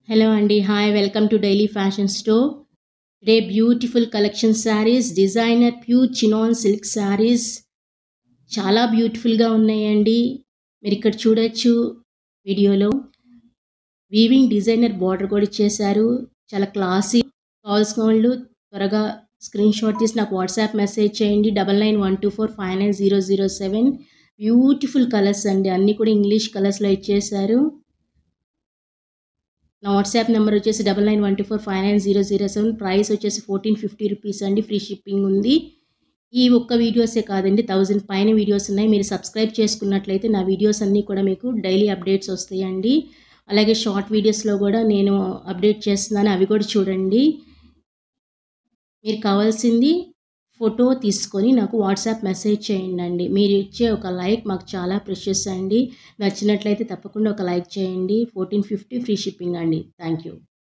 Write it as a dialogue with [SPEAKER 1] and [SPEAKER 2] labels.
[SPEAKER 1] hello అండి hi welcome to daily fashion store today beautiful collection saris designer pure chinon silk saris చాలా బ్యూటిఫుల్గా ఉన్నాయండి మీరు ఇక్కడ చూడొచ్చు వీడియోలో వీవింగ్ డిజైనర్ బార్డర్ కూడా ఇచ్చేశారు చాలా క్లాసీ కావాల్సిన వాళ్ళు త్వరగా స్క్రీన్ షాట్ తీసి నాకు వాట్సాప్ మెసేజ్ చేయండి double nine one two four five nine zero zero seven beautiful colours అండి అన్నీ కూడా ఇంగ్లీష్ కలర్స్లో ఇచ్చేశారు నా వాట్సాప్ నెంబర్ వచ్చేసి double nine one two four five nine zero zero seven price వచ్చేసి ఫోర్టీన్ ఫిఫ్టీ రూపీస్ అండి ఫ్రీ షిప్పింగ్ ఉంది ఈ ఒక్క వీడియోసే కాదండి థౌజండ్ పైన వీడియోస్ ఉన్నాయి మీరు సబ్స్క్రైబ్ చేసుకున్నట్లయితే నా వీడియోస్ అన్నీ కూడా మీకు డైలీ అప్డేట్స్ వస్తాయండి అలాగే షార్ట్ వీడియోస్లో కూడా నేను అప్డేట్ చేస్తున్నాను అవి కూడా చూడండి మీరు కావాల్సింది ఫోటో తీసుకొని నాకు వాట్సాప్ మెసేజ్ చేయండి అండి మీరు ఇచ్చే ఒక లైక్ మాకు చాలా ప్రెషియస్ అండి నచ్చినట్లయితే తప్పకుండా ఒక లైక్ చేయండి ఫోర్టీన్ ఫిఫ్టీ ఫ్రీ షిప్పింగ్ అండి థ్యాంక్ యూ